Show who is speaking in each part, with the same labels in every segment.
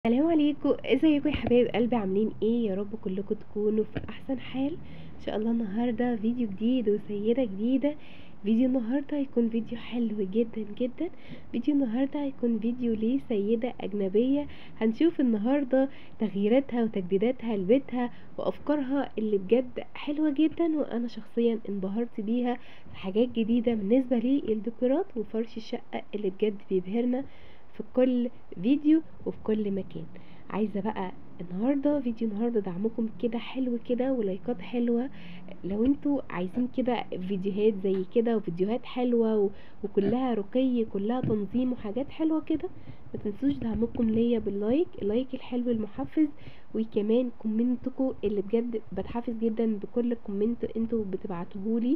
Speaker 1: السلام عليكم ازيكم يا حبايب قلبي عاملين ايه يا رب كلكم تكونوا في احسن حال ان شاء الله النهارده فيديو جديد وسيده جديده فيديو النهارده هيكون فيديو حلو جدا جدا فيديو النهارده هيكون فيديو لسيده اجنبيه هنشوف النهارده تغييراتها وتجديداتها لبيتها وافكارها اللي بجد حلوه جدا وانا شخصيا انبهرت بيها في حاجات جديده بالنسبه للديكورات وفرش الشقه اللي بجد بيبهرنا في كل فيديو وفي كل مكان عايزه بقى النهارده فيديو النهارده دعمكم كده حلو كده ولايكات حلوه لو انتوا عايزين كده فيديوهات زي كده وفيديوهات حلوه و... وكلها رقي كلها تنظيم وحاجات حلوه كده ما تنسوش دعمكم ليا باللايك اللايك الحلو المحفز وكمان كومنتكم اللي بجد بتحفز جدا بكل كومنت انتوا بتبعتوهولي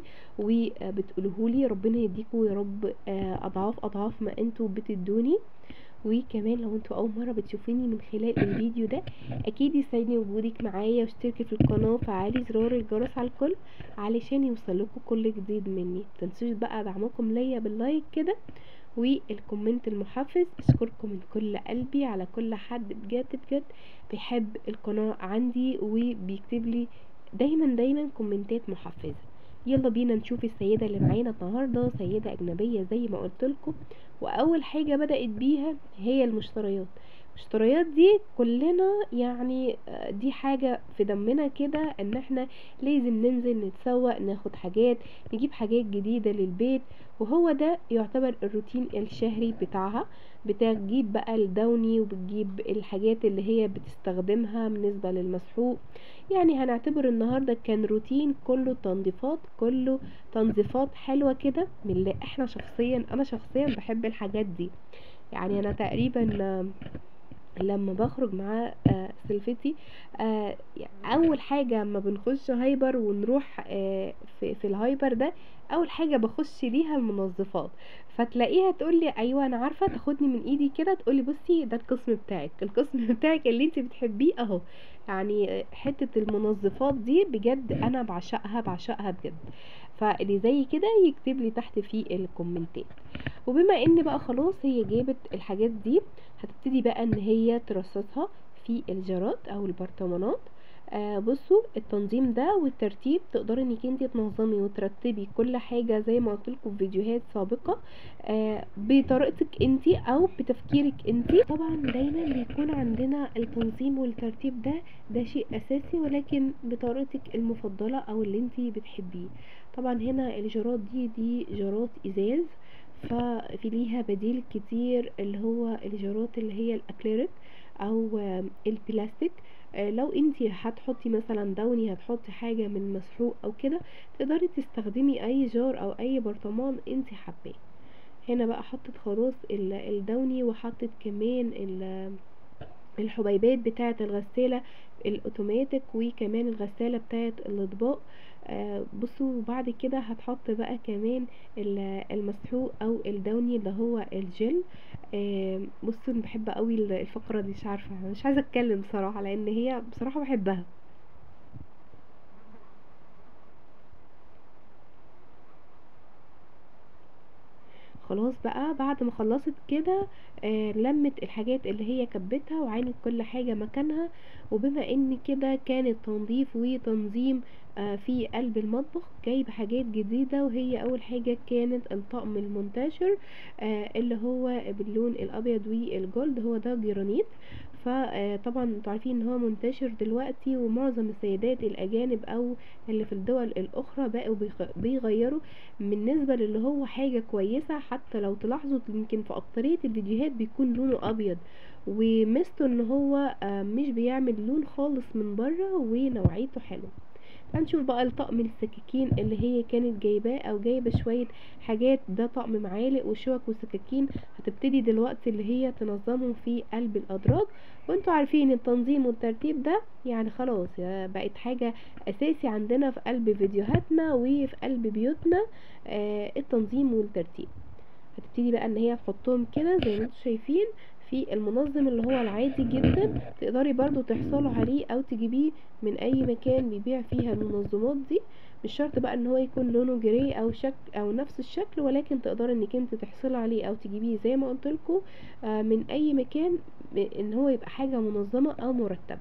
Speaker 1: وبتقولوهولي ربنا يديكم يا رب اضعاف اضعاف ما انتوا بتدوني وكمان لو انتوا اول مره بتشوفيني من خلال الفيديو ده اكيد يسعدني وجودك معايا واشتركي في القناه وفعلي زرار الجرس على الكل علشان يوصلكوا كل جديد مني متنسوش بقى دعمكم ليا باللايك كده والكومنت المحفز اشكركم من كل قلبي على كل حد بجد بجد بيحب القناه عندي وبيكتب لي دايما دايما كومنتات محفزه يلا بينا نشوف السيدة اللي معانا النهاردة سيدة أجنبية زي ما قلت لكم وأول حاجة بدأت بيها هي المشتريات المشتريات دي كلنا يعني دي حاجة في دمنا كده ان احنا لازم ننزل نتسوق ناخد حاجات نجيب حاجات جديدة للبيت وهو ده يعتبر الروتين الشهري بتاعها بتجيب بقى الدوني وبتجيب الحاجات اللي هي بتستخدمها بالنسبة للمسحوق يعني هنعتبر النهاردة كان روتين كله تنظيفات كله تنظيفات حلوة كده من اللي احنا شخصيا انا شخصيا بحب الحاجات دي يعني انا تقريبا لما بخرج مع آه سلفتي آه اول حاجة اما بنخش هايبر ونروح آه في, في الهايبر ده اول حاجة بخش ليها المنظفات فتلاقيها تقول لي ايوه انا عارفه تاخدني من ايدي كده تقول لي بصي ده القسم بتاعك القسم بتاعك اللي انت بتحبيه اهو يعني حته المنظفات دي بجد انا بعشقها بعشقها بجد فاللي زي كده يكتب لي تحت في الكومنتات وبما ان بقى خلاص هي جابت الحاجات دي هتبتدي بقى ان هي ترصصها في الجارات او البرطمانات آه بصوا التنظيم ده والترتيب تقدري انك انت تنظمي وترتبي كل حاجة زي ما قلت لكم في فيديوهات سابقة آه بطريقتك انت او بتفكيرك انت طبعا دايما بيكون عندنا التنظيم والترتيب ده ده شيء اساسي ولكن بطريقتك المفضلة او اللي انت بتحبيه طبعا هنا الجارات دي دي جارات ازاز ففي ليها بديل كتير اللي هو الجارات اللي هي الاكليريك او البلاستيك لو انت هتحطي مثلا دوني هتحطي حاجة من مسحوق او كده تقدري تستخدمي اي جار او اي برطمان انت حباه هنا بقى حطت خلاص الدوني وحطت كمان الحبيبات بتاعة الغسالة الاوتوماتيك وكمان الغسالة بتاعة الاطباق آه بصوا بعد كده هتحط بقى كمان المسحوق او الدوني اللي هو الجل آه بصوا انا بحب قوي الفقره دي مش عارفه مش عايزه اتكلم بصراحه لان هي بصراحه بحبها خلاص بقى بعد ما خلصت كده آه لمت الحاجات اللي هي كبتها وعينت كل حاجة مكانها وبما ان كده كان التنظيف وتنظيم آه في قلب المطبخ جايب حاجات جديدة وهي اول حاجة كانت الطقم المنتشر آه اللي هو باللون الابيض والجولد هو ده جرانيت فطبعا انتوا عارفين ان هو منتشر دلوقتي ومعظم السيدات الاجانب او اللي في الدول الاخرى بقوا بيغيروا بالنسبة للي هو حاجة كويسة حتى لو تلاحظوا يمكن في اكترية الفيديوهات بيكون لونه ابيض وميزته ان هو مش بيعمل لون خالص من بره ونوعيته حلوه هنشوف بقى الطقم السكاكين اللي هي كانت جايباه او جايبه شويه حاجات ده طقم معالق وشوك وسكاكين هتبتدي دلوقتي اللي هي تنظمهم في قلب الادراج وانتوا عارفين التنظيم والترتيب ده يعني خلاص بقت حاجه اساسي عندنا في قلب فيديوهاتنا وفي قلب بيوتنا آه التنظيم والترتيب هتبتدي بقى ان هي تحطهم كده زي ما انتوا شايفين في المنظم اللي هو العادي جدا تقدري برضو تحصلوا عليه او تجيبيه من اي مكان بيبيع فيها المنظمات دي مش شرط بقى ان هو يكون لونه جري او شكل او نفس الشكل ولكن تقدري انك انت تحصلي عليه او تجيبيه زي ما قلت لكم من اي مكان ان هو يبقى حاجه منظمه او مرتبه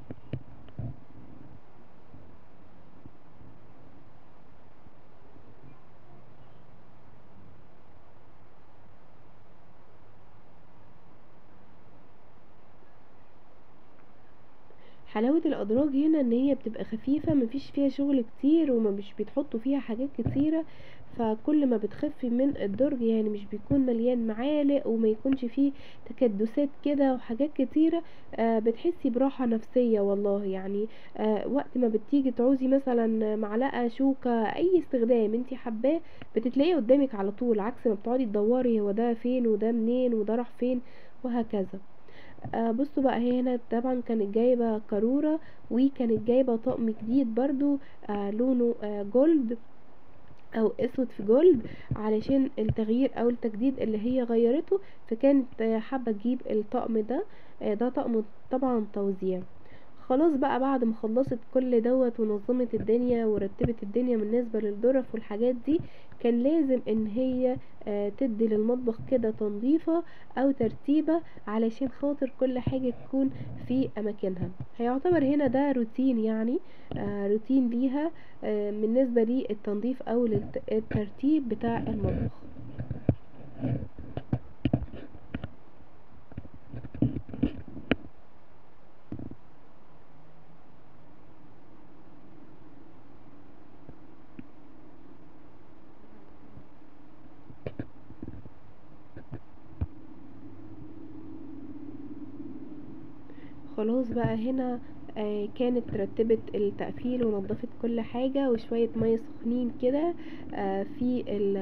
Speaker 1: حلاوة الأدراج هنا ان هي بتبقى خفيفة مفيش فيها شغل كتير ومش بتحطوا فيها حاجات كتيرة فكل ما بتخفي من الدرج يعني مش بيكون مليان معالق وما يكونش فيه تكدسات كده وحاجات كتيرة آه بتحسي براحة نفسية والله يعني آه وقت ما بتيجي تعوزي مثلا معلقة شوكة اي استخدام انتي حباه بتتلاقيه قدامك على طول عكس ما بتقعدي تدوري هو ده فين وده منين وده راح فين وهكذا آه بصوا بقى هي هنا طبعا كانت جايبة قارورة وكانت جايبة طقم جديد برضو آه لونه آه جولد او اسود في جولد علشان التغيير او التجديد اللي هي غيرته فكانت حابة تجيب الطقم ده ده طقم طبعا توزيع خلاص بقى بعد ما خلصت كل دوت ونظمت الدنيا ورتبت الدنيا بالنسبة للظرف والحاجات دي كان لازم ان هي تدي للمطبخ كده تنظيفة او ترتيبة علشان خاطر كل حاجة تكون في اماكنها هيعتبر هنا ده روتين يعني روتين ليها بالنسبة للتنظيف او للترتيب بتاع المطبخ خلاص بقى هنا آه كانت رتبت التقفيل ونظفت كل حاجة وشوية مية سخنين كده آه في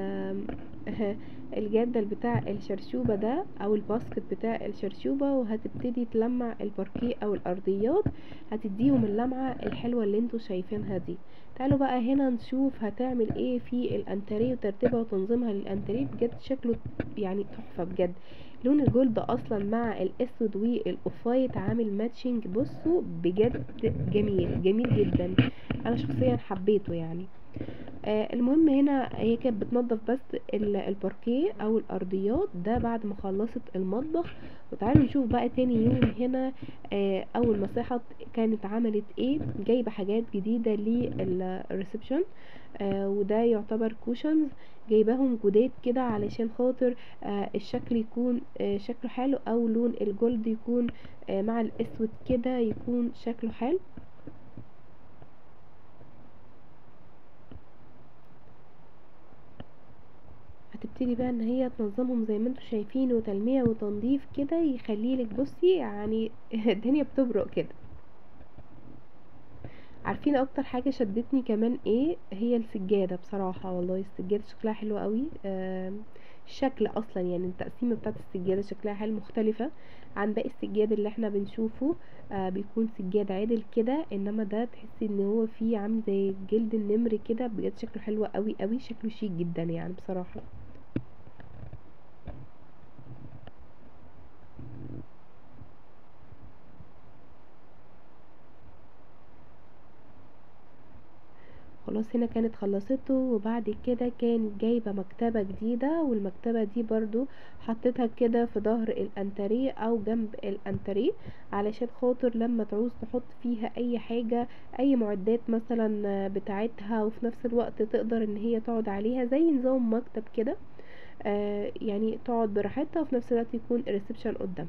Speaker 1: الجردل بتاع الشرشوبة ده او الباسكت بتاع الشرشوبة وهتبتدي تلمع الباركيه او الارضيات هتديهم اللمعة الحلوة اللي انتوا شايفينها دي تعالوا بقى هنا نشوف هتعمل ايه في الانتريه وترتيبها وتنظيمها للانتريه بجد شكله يعني تحفة بجد لون الجولد اصلا مع الاسود والاوف وايت عامل ماتشنج بصوا بجد جميل جميل جدا انا شخصيا حبيته يعني آه المهم هنا هي كانت بتنظف بس الباركيه او الارضيات ده بعد ما خلصت المطبخ وتعالوا نشوف بقى تاني يوم هنا آه اول ما صحت كانت عملت ايه جايبه حاجات جديده للريسبشن آه وده يعتبر كوشنز جايباهم جداد كده علشان خاطر آه الشكل يكون آه شكله حلو او لون الجولد يكون آه مع الاسود كده يكون شكله حلو هتبتدي بقى ان هي تنظمهم زي ما انتوا شايفين وتلميع وتنظيف كده يخليلك بصي يعني الدنيا بتبرق كده عارفين اكتر حاجه شدتني كمان ايه هي السجاده بصراحه والله السجاده شكلها حلو قوي آه الشكل اصلا يعني التقسيمه بتاعت السجاده شكلها حلو مختلفه عن باقي السجاد اللي احنا بنشوفه آه بيكون سجاد عادل كده انما ده تحسي ان هو فيه عامل زي جلد النمر كده بجد شكله حلو قوي قوي شكله شيك جدا يعني بصراحه خلاص هنا كانت خلصته وبعد كده كانت جايبه مكتبه جديده والمكتبه دي برضو حطيتها كده في ظهر الانتريه او جنب الانتريه علشان خاطر لما تعوز تحط فيها اي حاجه اي معدات مثلا بتاعتها وفي نفس الوقت تقدر ان هي تقعد عليها زي نظام مكتب كده آه يعني تقعد براحتها وفي نفس الوقت يكون الريسبشن قدامها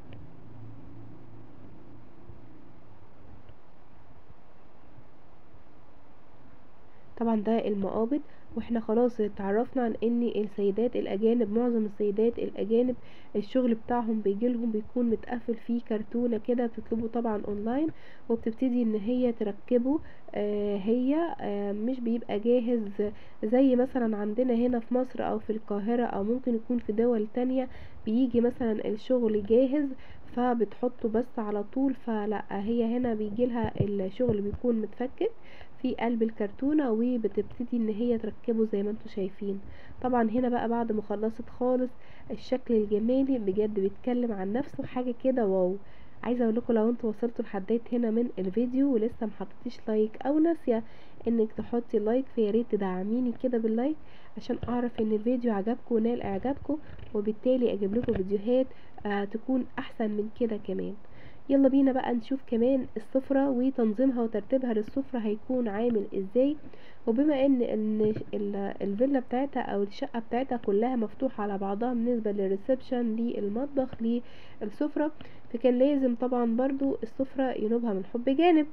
Speaker 1: طبعا ده المقابض واحنا خلاص اتعرفنا عن ان السيدات الاجانب معظم السيدات الاجانب الشغل بتاعهم بيجيلهم بيكون متقفل فيه كرتونة كده بتطلبه طبعا اونلاين وبتبتدي ان هي تركبه آه هي آه مش بيبقى جاهز زي مثلا عندنا هنا في مصر او في القاهرة او ممكن يكون في دول تانية بيجي مثلا الشغل جاهز فبتحطه بس على طول فلا هي هنا بيجيلها الشغل بيكون متفكك في قلب الكرتونة وبتبتدي ان هي تركبه زي ما انتوا شايفين طبعا هنا بقى بعد ما خلصت خالص الشكل الجمالي بجد بيتكلم عن نفسه حاجة كده واو عايزه اقول لكم لو انتوا وصلتوا لحد هنا من الفيديو ولسه محطتيش لايك او ناسيه انك تحطي لايك فيا ريت تدعميني كده باللايك عشان اعرف ان الفيديو عجبكم ونال اعجابكم وبالتالي اجيب لكم فيديوهات آه تكون احسن من كده كمان يلا بينا بقى نشوف كمان السفرة وتنظيمها وترتيبها للسفرة هيكون عامل ازاي وبما ان ان الفيلا بتاعتها او الشقة بتاعتها كلها مفتوحة على بعضها بالنسبة للريسبشن للمطبخ للسفرة فكان لازم طبعا برضو السفرة ينوبها من حب جانب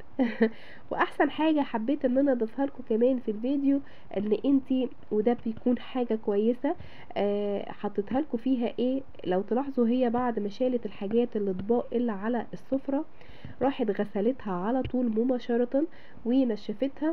Speaker 1: واحسن حاجة حبيت ان انا اضيفها لكم كمان في الفيديو ان انتي وده بيكون حاجة كويسة آه حطيتها لكم فيها ايه لو تلاحظوا هي بعد ما شالت الحاجات الاطباق اللي على السفرة راحت غسلتها على طول مباشرة ونشفتها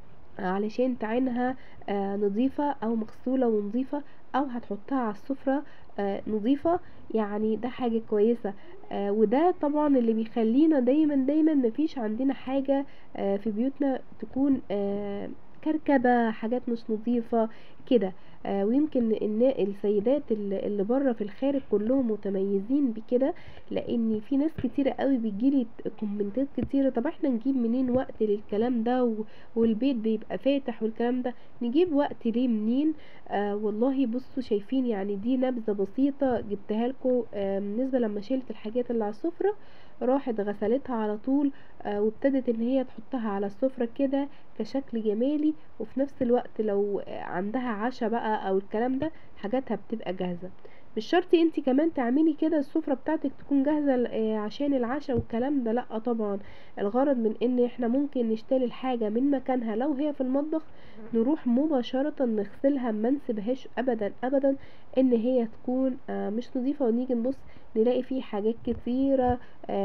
Speaker 1: علشان تعينها آه نظيفة او مغسولة ونظيفة او هتحطها على السفرة آه نظيفة يعني ده حاجة كويسة آه وده طبعا اللي بيخلينا دايما دايما مفيش عندنا حاجة آه في بيوتنا تكون آه كركبة حاجات مش نظيفة كده آه ويمكن ان السيدات اللي بره في الخارج كلهم متميزين بكده لان في ناس كتيرة قوي بتجيلي كومنتات كتيرة طب احنا نجيب منين وقت للكلام ده والبيت بيبقى فاتح والكلام ده نجيب وقت ليه منين آه والله بصوا شايفين يعني دي نبذة بسيطة جبتها لكم آه بالنسبة لما شلت الحاجات اللي على السفرة راحت غسلتها على طول آه وابتدت ان هي تحطها على السفرة كده كشكل جمالي وفي نفس الوقت لو عندها عشاء بقى او الكلام ده حاجاتها بتبقى جاهزة مش شرط انت كمان تعملي كده السفرة بتاعتك تكون جاهزة عشان العشاء والكلام ده لا طبعا الغرض من ان احنا ممكن نشتري الحاجة من مكانها لو هي في المطبخ نروح مباشرة نغسلها ما نسيبهاش ابدا ابدا ان هي تكون مش نظيفة ونيجي نبص نلاقي فيه حاجات كتيرة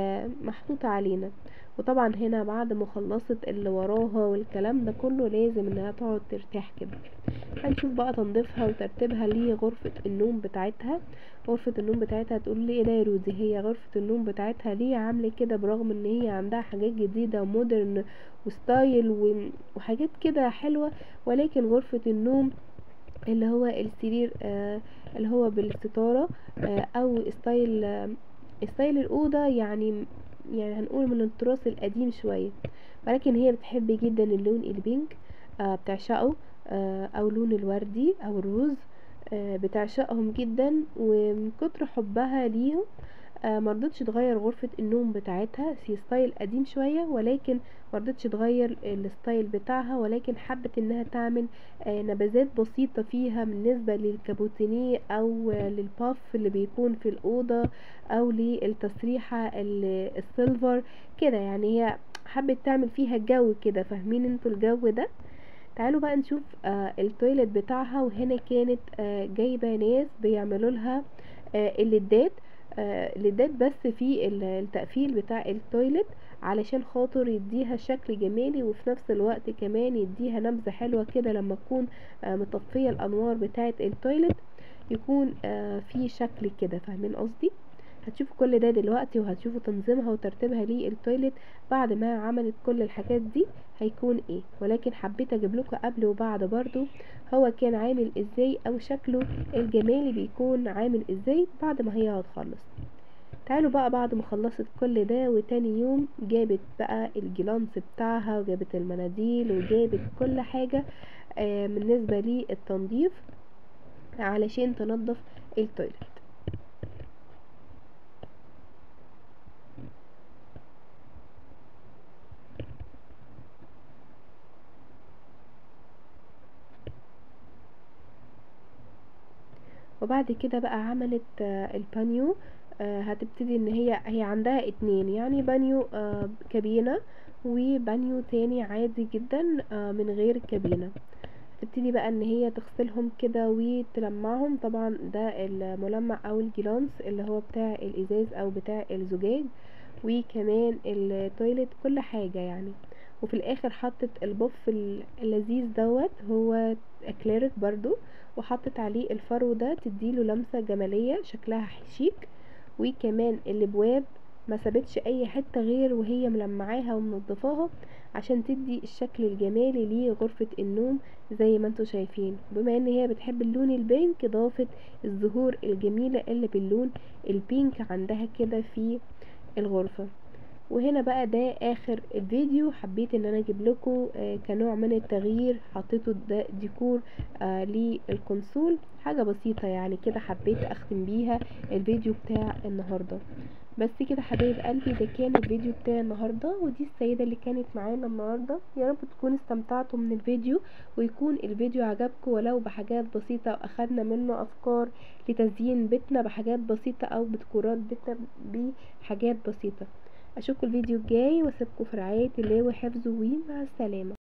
Speaker 1: محطوطة علينا وطبعا هنا بعد ما خلصت اللي وراها والكلام ده كله لازم انها تقعد ترتاح كده هنشوف بقى تنظيفها وترتيبها لغرفة النوم بتاعتها غرفة النوم بتاعتها تقول لي ايه ده يا رودي هي غرفة النوم بتاعتها ليه عاملة كده برغم ان هي عندها حاجات جديدة ومودرن وستايل وحاجات كده حلوة ولكن غرفة النوم اللي هو السرير آه اللي هو بالستارة آه او ستايل آه ستايل الأوضة يعني يعني هنقول من التراث القديم شوية ولكن هي بتحب جدا اللون البينك آه بتعشقه آه او لون الوردي او الروز آه بتعشقهم جدا ومن كتر حبها ليهم آه مرضتش تغير غرفة النوم بتاعتها في ستايل قديم شوية ولكن مرضتش تغير الستايل بتاعها ولكن حبت انها تعمل آه نبذات بسيطة فيها بالنسبة للكابوتينيه او آه للباف اللي بيكون في الأوضة او للتسريحة السيلفر كده يعني هي حبت تعمل فيها جو كده فاهمين انتوا الجو ده تعالوا بقى نشوف آه التويلت بتاعها وهنا كانت آه جايبة ناس بيعملوا لها آه الليدات آه الليدات بس في التقفيل بتاع التويلت علشان خاطر يديها شكل جمالي وفي نفس الوقت كمان يديها نبذة حلوة كده لما تكون آه مطفية الانوار بتاعة التويلت يكون آه في شكل كده فاهمين قصدي هتشوفوا كل ده دلوقتي وهتشوفوا تنظيمها وترتيبها للتويلت بعد ما عملت كل الحاجات دي هيكون ايه ولكن حبيت اجيب لكم قبل وبعد برضو هو كان عامل ازاي او شكله الجمالي بيكون عامل ازاي بعد ما هي هتخلص تعالوا بقى بعد ما خلصت كل ده وتاني يوم جابت بقى الجلانس بتاعها وجابت المناديل وجابت كل حاجة آه بالنسبة للتنظيف علشان تنظف التويلت وبعد كده بقى عملت آه البانيو آه هتبتدي ان هي هي عندها اتنين يعني بانيو آه كابينة وبانيو تاني عادي جدا من غير كابينة تبتدي بقى ان هي تغسلهم كده وتلمعهم طبعا ده الملمع او الجلانس اللي هو بتاع الازاز او بتاع الزجاج وكمان التويلت كل حاجة يعني وفي الاخر حطت البف اللذيذ دوت هو اكليريك برضو وحطت عليه الفرو ده تديله لمسة جمالية شكلها شيك وكمان الابواب ما سابتش اي حتة غير وهي ملمعاها ومنضفاها عشان تدي الشكل الجمالي لغرفة النوم زي ما انتوا شايفين بما ان هي بتحب اللون البينك ضافت الزهور الجميلة اللي باللون البينك عندها كده في الغرفة وهنا بقى ده اخر الفيديو حبيت ان انا اجيب لكم آه كنوع من التغيير حطيته ده ديكور آه للكونسول حاجة بسيطة يعني كده حبيت اختم بيها الفيديو بتاع النهاردة بس كده حبايب قلبي ده كان الفيديو بتاع النهاردة ودي السيدة اللي كانت معانا النهاردة يا رب تكونوا استمتعتوا من الفيديو ويكون الفيديو عجبكم ولو بحاجات بسيطة واخدنا منه افكار لتزيين بيتنا بحاجات بسيطة او بديكورات بيتنا بحاجات بسيطة اشوفكم الفيديو الجاي واسيبكم في رعاية الله وحفظه ومع السلامة